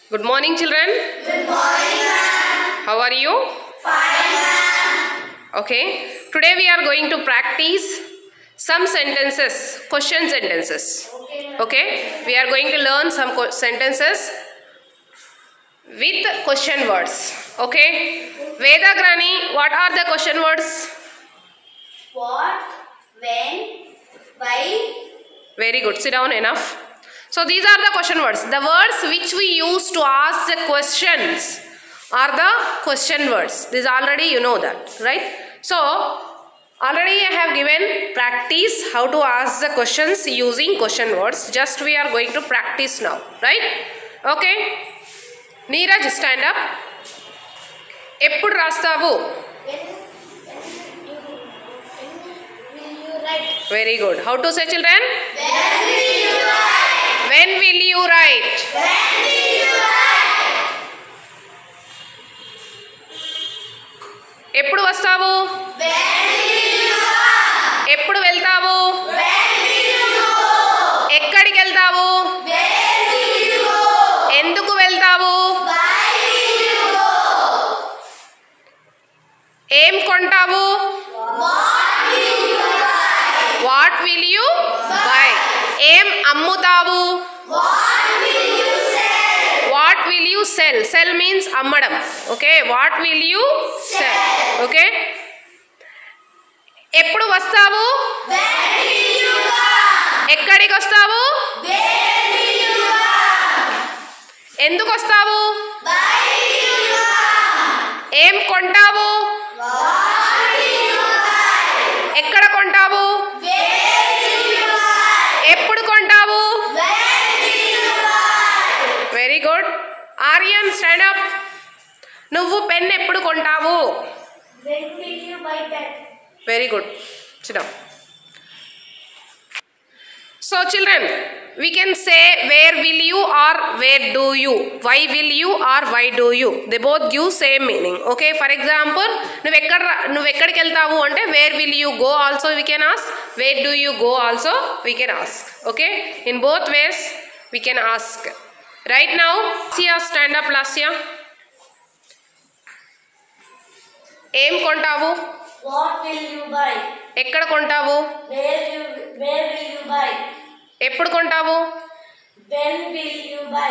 Good morning, children. Good morning, How are you? Fine, Okay. Today we are going to practice some sentences, question sentences. Okay. We are going to learn some co- sentences with question words. Okay. Veda Grani, what are the question words? What, when, why, Very good. Sit down enough. So these are the question words. The words which we use to ask the questions are the question words. This already you know that, right? So already I have given practice how to ask the questions using question words. Just we are going to practice now, right? Okay. Neeraj, stand up. ఎప్పుడు రాస్తావు when, when you, when will you write? Very good how to say children When will you write? When will you write When will you write? ఎప్పుడు వస్తావు When will you come? ఎప్పుడు వెళ్తావు When will you go? ఎక్కడికి వెళ్తావు Where will you go? ఎందుకు వెళ్తావు Why will you go? ఏం కొంటావు What will you buy? What will you buy ఏం అమ్ముతావు What will you sell? What will you sell sell means అమ్మడం okay what will you sell okay ఎప్పుడు వస్తావు When will you come? ఎక్కడికి వస్తావు Where will you come? ఎందుకు వస్తావు Why will you come? ఏం కొంటావు What will you buy? ఎక్కడ కొంటావు Where will you buy? ఎప్పుడు కొంటావు When will you buy? Very good Aryan stand up నువ్వు పెన్ ఎప్పుడు కొంటావు When will you buy pen? Very good చిన్న so children we can say where will you are where do you why will you are why do you they both give same meaning okay for example నువ్వు ఎక్కడ రా- నువ్వు ఎక్కడికి వెళ్తావు అంటే where will you go also we can ask where do you go also we can ask okay in both ways we can ask right now Siya stand up Lasya ఏం కొంటావు What will you buy? ఎక్కడ కొంటావు Where you where will you buy? ఎప్పుడు కొంటావు When will you buy?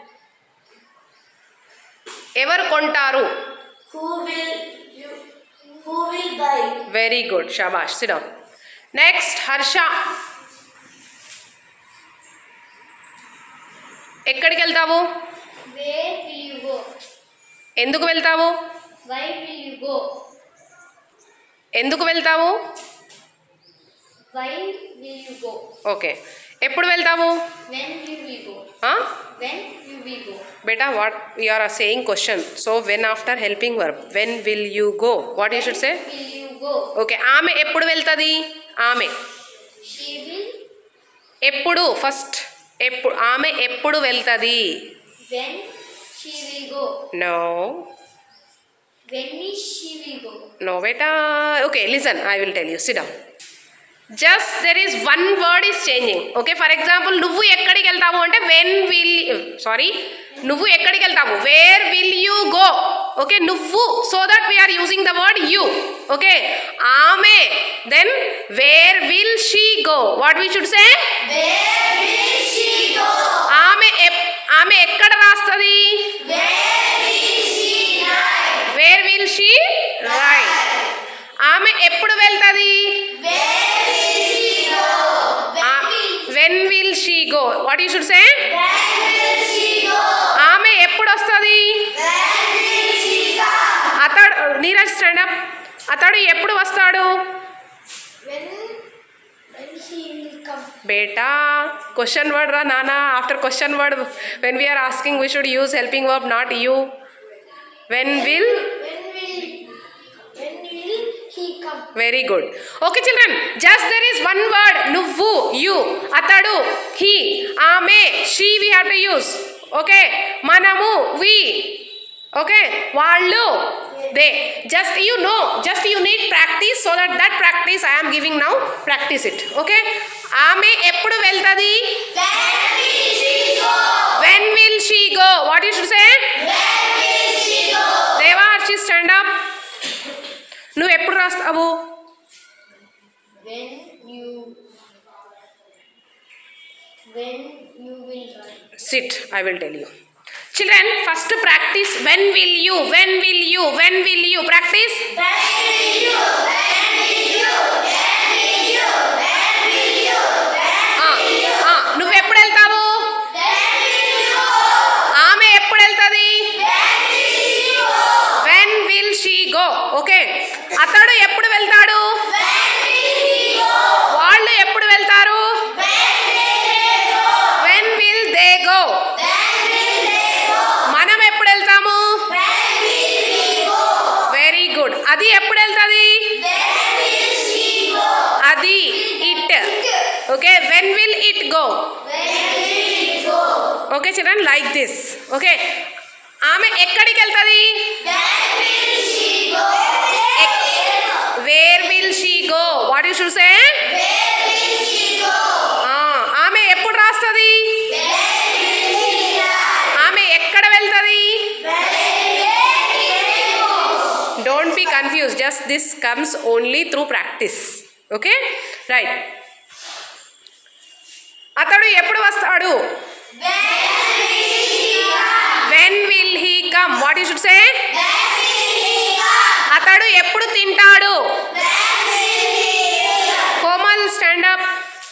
ఎవరు కొంటారు Who will you who will buy? Very good షాబాష్ sit down next Harsha ఎక్కడికి వెళ్తావు Where will you go? ఎందుకు వెళ్తావు Why will you go? ఎందుకు వెళ్తావు Why will you go? Okay ఎప్పుడు వెళ్తావు When you will go? When you will go? బేటా what you are saying question so when after helping verb when will you go what you should say Will you go? Okay ఆమె ఎప్పుడు వెళ్తుంది ఆమె She will ఎప్పుడు first ఎప్పుడు ఆమె ఎప్పుడు వెళ్తుంది when she will go. No When is she will go? No, beta. Okay, listen. I will tell you. Sit down. Just there is one word is changing. Okay, for example, నువ్వు ఎక్కడికి వెళ్తావు అంటే when will sorry నువ్వు ఎక్కడికి వెళ్తావు where will you go okay నువ్వు so that we are using the word you okay ఆమె then where will she go what we should say Where will she go? ఆమె ఎప్- ఆమె ఎక్కడ రాస్తుంది Where will she write? Where will she write ఆమె ఎప్పుడు వెళ్తుంది Where will she go? When will when will she go what you should say when will she go? ఆమె ఎప్పుడు వస్తుంది When will she come? అతడు నీరజ్ స్టాండప్ అతడు ఎప్పుడు వస్తాడు When when she will come? బేటా క్వశ్చన్ వర్డ్ రా నానా after question word when we are asking we should use helping verb not you when will When will when will he come? Very good okay children just there is one word నువ్వు you అతడు he ఆమె she we have to use okay మనము we okay వాళ్ళు they just you know just you need practice so that that practice I'm giving now practice it okay ఆమె ఎప్పుడు వెళ్తుంది When will she go? When will she go what you should రాస్తావు When you when you will run. Sit I will tell you children first practice when will you when will you when will you practice నువ్వు ఎప్పుడు వెళ్తావు ఆమె ఎప్పుడు వెళ్తుంది when will she go okay అతడు ఎప్పుడు వెళ్తాడు వాళ్ళు ఎప్పుడు వెళ్తారు వెన్ విల్ దే గో మనం ఎప్పుడు వెళ్తాము వెరీ గుడ్ అది ఎప్పుడు వెళ్తుంది అది it okay when will it go okay children like this okay ఆమె ఎక్కడికి వెళ్తుంది where will she go what you should say ఆమె ఎప్పుడు రాస్తుంది ఆమె ఎక్కడ వెళ్తుంది don't be confuse just this comes only through practice okay right అతడు ఎప్పుడు వస్తాడు when will he come what you should say అతడు ఎప్పుడు తింటాడు కోమల్ స్టాండ్ అప్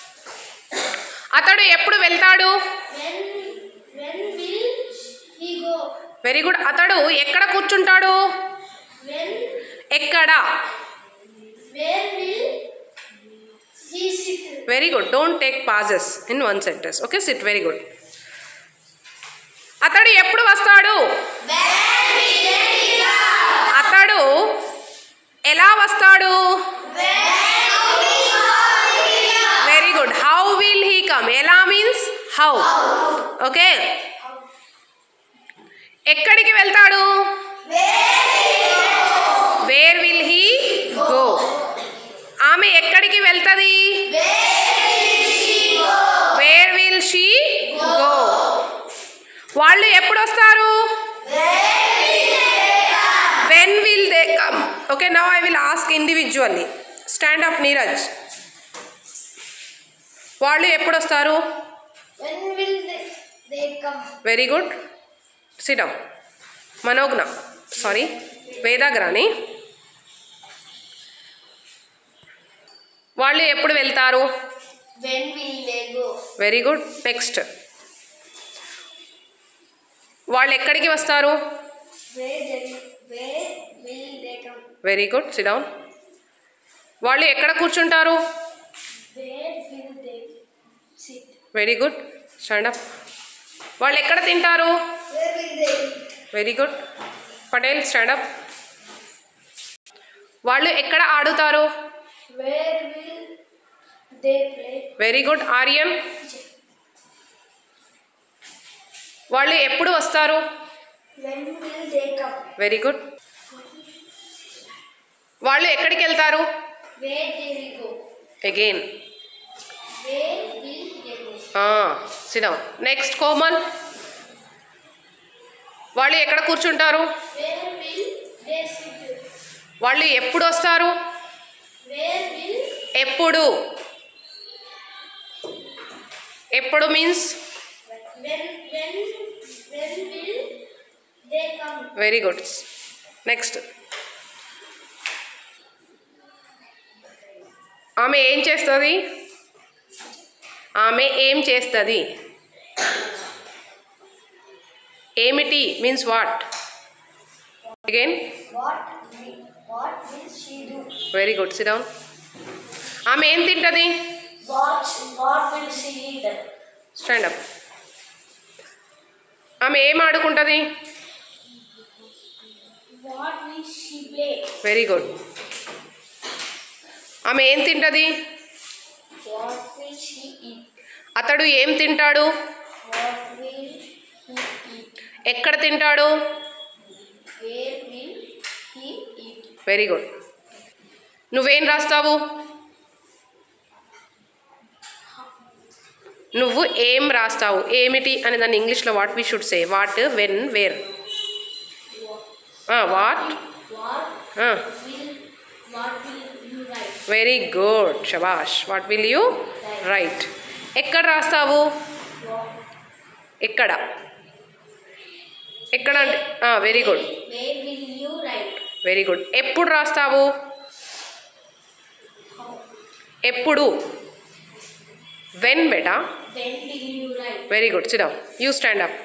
అతడు ఎప్పుడు వెళ్తాడు When when will he go? Very good అతడు ఎక్కడ కూర్చుంటాడు When ఎక్కడ where will he sit? Very good don't take pauses in one sentence okay sit very good అతడు ఎప్పుడు వస్తాడు అతడు ఎలా వస్తాడు very good how will he come ఎలా మీన్స్ హౌ ఓకే ఎక్కడికి వెళ్తాడు వేర్ విల్ హీ గో ఆమె ఎక్కడికి వెళ్తుంది వేర్ విల్ షీ గో వాళ్ళు ఎప్పుడు వస్తారు when will they come okay now I will ask individually stand up Neeraj వాళ్ళు ఎప్పుడు వస్తారు When will they, they come? Very good sit down Manogna sorry Vedagrani వాళ్ళు ఎప్పుడు వెళ్తారు When will they go? Very good next వాళ్ళు ఎక్కడికి వస్తారు Where they where will they come? Very good sit down వాళ్ళు ఎక్కడ కూర్చుంటారు Where will they sit? Very good stand up వాళ్ళు ఎక్కడ తింటారు Where will they eat? Very good Patel stand up వాళ్ళు ఎక్కడ ఆడుతారు Where will they play? Very good Aryan వాళ్ళు ఎప్పుడు వస్తారు When will they come? Very good వాళ్ళు ఎక్కడికి వెళ్తారు Where they will go? Again Where will they go? Sit down next Komal వాళ్ళు ఎక్కడ కూర్చుంటారు Where will they sit? వాళ్ళు ఎప్పుడు వస్తారు Where will ఎప్పుడు ఎప్పుడు means when when when will they come? Very good next ఆమె ఏం చేస్తుంది ఆమె ఏం చేస్తుంది ఏమిటి means what again What will, what will she do? Very good sit down ఆమె ఏం తింటుంది What what will she eat? Stand up ఆమె ఏం ఆడుకుంటుంది What will she play? Very good ఆమె ఏం తింటుంది What will she eat? అతడు ఏం తింటాడు What will he eat? ఎక్కడ తింటాడు Where will he eat? Very good నువ్వేం రాస్తావు నువ్వు ఏం రాస్తావు ఏమిటి అని దాన్ని ఇంగ్లీష్లో what we should say what when where what What will What will you write? Very good షబాష్ వాట్ విల్ యూ రైట్ ఎక్కడ రాస్తావు ఎక్కడ ఎక్కడ అంటే very good Where will you write? Very good ఎప్పుడు రాస్తావు ఎప్పుడు వెన్ బెటా When will you write? Very good sit down you stand up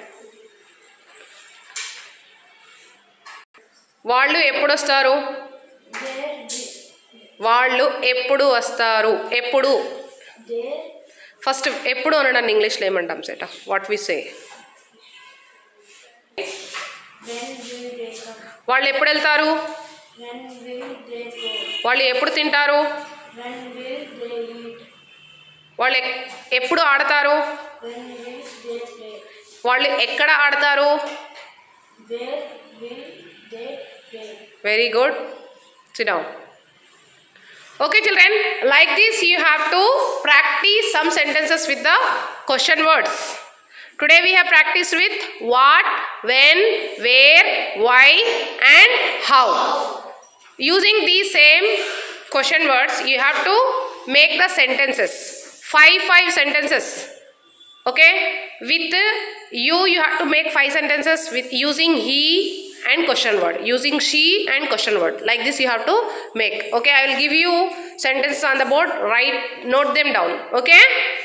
వాళ్ళు ఎప్పుడు వస్తారు There, will- వాళ్ళు ఎప్పుడు వస్తారు ఎప్పుడు there, ఫస్ట్ ఎప్పుడు అనడాన్ని ఇంగ్లీష్లో ఏమంటాం సేట what we say when will they come? వాళ్ళు ఎప్పుడు వెళ్తారు When will they go? వాళ్ళు ఎప్పుడు తింటారు When will they eat? వాళ్ళు ఎక్- ఎప్పుడు ఆడతారు When will they play? వాళ్ళు ఎక్కడ ఆడతారు Where will they play? Very good sit down Okay, children, like this, you have to practice some sentences with the question words. Today we have practiced with what, when, where, why, and how. Using these same question words, you have to make the sentences. Five, five sentences. Okay? With you, you have to make five sentences with using he and question word. Using she and question word. Like this, you have to make. Okay? I will give you sentences on the board. Write, note them down. Okay?